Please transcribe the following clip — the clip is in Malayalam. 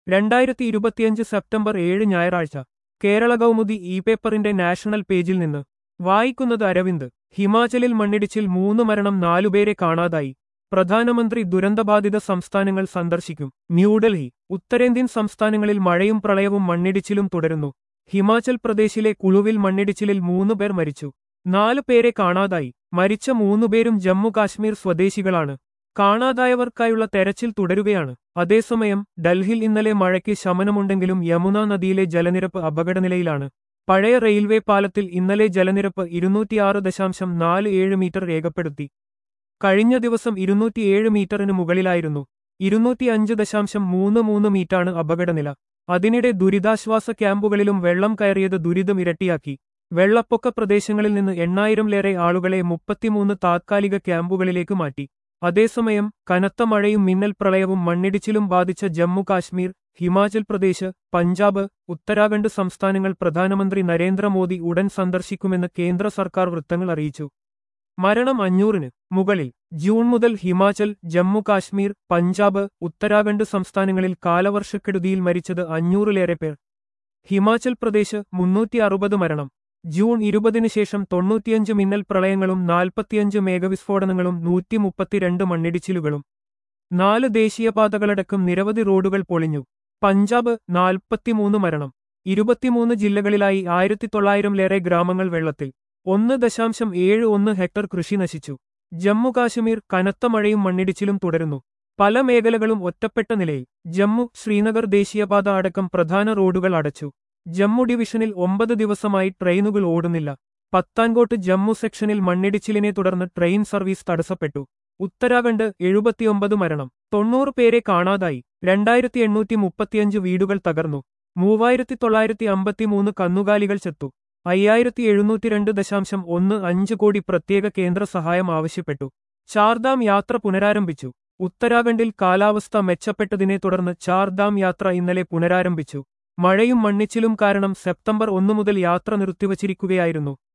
രണ്ടായിരത്തി ഇരുപത്തിയഞ്ച് സെപ്റ്റംബർ ഏഴ് ഞായറാഴ്ച കേരള കൗമുദി ഇ പേപ്പറിന്റെ നാഷണൽ പേജിൽ നിന്ന് വായിക്കുന്നത് അരവിന്ദ് ഹിമാചലിൽ മണ്ണിടിച്ചിൽ മൂന്ന് മരണം നാലുപേരെ കാണാതായി പ്രധാനമന്ത്രി ദുരന്തബാധിത സംസ്ഥാനങ്ങൾ സന്ദർശിക്കും ന്യൂഡൽഹി ഉത്തരേന്ത്യൻ സംസ്ഥാനങ്ങളിൽ മഴയും പ്രളയവും മണ്ണിടിച്ചിലും തുടരുന്നു ഹിമാചൽ പ്രദേശിലെ കുളുവിൽ മണ്ണിടിച്ചിലിൽ മൂന്ന് പേർ മരിച്ചു നാല് പേരെ കാണാതായി മരിച്ച മൂന്നുപേരും ജമ്മു കാശ്മീർ സ്വദേശികളാണ് കാണാതായവർക്കായുള്ള തെരച്ചിൽ തുടരുകയാണ് അതേസമയം ഡൽഹിയിൽ ഇന്നലെ മഴയ്ക്ക് ശമനമുണ്ടെങ്കിലും യമുന നദിയിലെ ജലനിരപ്പ് അപകടനിലയിലാണ് പഴയ റെയിൽവേ പാലത്തിൽ ഇന്നലെ ജലനിരപ്പ് ഇരുന്നൂറ്റിയാറ് ദശാംശം നാല് ഏഴ് മീറ്റർ രേഖപ്പെടുത്തി കഴിഞ്ഞ ദിവസം ഇരുന്നൂറ്റിയേഴ് മീറ്ററിന് മുകളിലായിരുന്നു ഇരുന്നൂറ്റിയഞ്ച് ദശാംശം മൂന്ന് മൂന്ന് മീറ്റാണ് അപകടനില അതിനിടെ ദുരിതാശ്വാസ ക്യാമ്പുകളിലും വെള്ളം കയറിയത് ദുരിതം ഇരട്ടിയാക്കി വെള്ളപ്പൊക്ക പ്രദേശങ്ങളിൽ നിന്ന് എണ്ണായിരംലേറെ ആളുകളെ മുപ്പത്തിമൂന്ന് താത്കാലിക ക്യാമ്പുകളിലേക്ക് മാറ്റി അതേസമയം കനത്ത മഴയും മിന്നൽ പ്രളയവും മണ്ണിടിച്ചിലും ബാധിച്ച ജമ്മു കാശ്മീർ ഹിമാചൽ പ്രദേശ് പഞ്ചാബ് ഉത്തരാഖണ്ഡ് സംസ്ഥാനങ്ങൾ പ്രധാനമന്ത്രി നരേന്ദ്രമോദി ഉടൻ സന്ദർശിക്കുമെന്ന് കേന്ദ്ര സർക്കാർ വൃത്തങ്ങൾ അറിയിച്ചു മരണം അഞ്ഞൂറിന് മുകളിൽ ജൂൺ മുതൽ ഹിമാചൽ ജമ്മു കാശ്മീർ പഞ്ചാബ് ഉത്തരാഖണ്ഡ് സംസ്ഥാനങ്ങളിൽ കാലവർഷക്കെടുതിയിൽ മരിച്ചത് അഞ്ഞൂറിലേറെ പേർ ഹിമാചൽ പ്രദേശ് മുന്നൂറ്റി അറുപത് മരണം ജൂൺ ഇരുപതിന് ശേഷം തൊണ്ണൂറ്റിയഞ്ച് മിന്നൽ പ്രളയങ്ങളും നാൽപ്പത്തിയഞ്ച് മേഘവിസ്ഫോടനങ്ങളും നൂറ്റി മുപ്പത്തിരണ്ട് മണ്ണിടിച്ചിലുകളും നാല് ദേശീയപാതകളടക്കം നിരവധി റോഡുകൾ പൊളിഞ്ഞു പഞ്ചാബ് നാൽപ്പത്തിമൂന്ന് മരണം ഇരുപത്തിമൂന്ന് ജില്ലകളിലായി ആയിരത്തി തൊള്ളായിരംലേറെ ഗ്രാമങ്ങൾ വെള്ളത്തിൽ ഒന്ന് ദശാംശം ഏഴ് ഒന്ന് ഹെക്ടർ കൃഷി നശിച്ചു ജമ്മു കാശ്മീർ കനത്ത മഴയും മണ്ണിടിച്ചിലും തുടരുന്നു പല മേഖലകളും ഒറ്റപ്പെട്ട നിലയിൽ ജമ്മു ശ്രീനഗർ ദേശീയപാത അടക്കം പ്രധാന റോഡുകൾ അടച്ചു ജമ്മു ഡിവിഷനിൽ ഒമ്പത് ദിവസമായി ട്രെയിനുകൾ ഓടുന്നില്ല പത്താൻകോട്ട് ജമ്മു സെക്ഷനിൽ മണ്ണിടിച്ചിലിനെ തുടർന്ന് ട്രെയിൻ സർവീസ് തടസ്സപ്പെട്ടു ഉത്തരാഖണ്ഡ് എഴുപത്തിയൊമ്പത് മരണം തൊണ്ണൂറ് പേരെ കാണാതായി രണ്ടായിരത്തി എണ്ണൂറ്റി മുപ്പത്തിയഞ്ച് വീടുകൾ തകർന്നു മൂവായിരത്തി തൊള്ളായിരത്തി അമ്പത്തിമൂന്ന് കന്നുകാലികൾ ചത്തു അയ്യായിരത്തി എഴുന്നൂറ്റിരണ്ട് ദശാംശം ഒന്ന് അഞ്ച് കോടി പ്രത്യേക കേന്ദ്ര സഹായം ആവശ്യപ്പെട്ടു ചാർധാം യാത്ര പുനരാരംഭിച്ചു ഉത്തരാഖണ്ഡിൽ കാലാവസ്ഥ മെച്ചപ്പെട്ടതിനെ തുടർന്ന് ചാർധാം യാത്ര ഇന്നലെ പുനരാരംഭിച്ചു മഴയും മണ്ണിച്ചിലും കാരണം സെപ്റ്റംബർ ഒന്നു മുതൽ യാത്ര നിർത്തിവച്ചിരിക്കുകയായിരുന്നു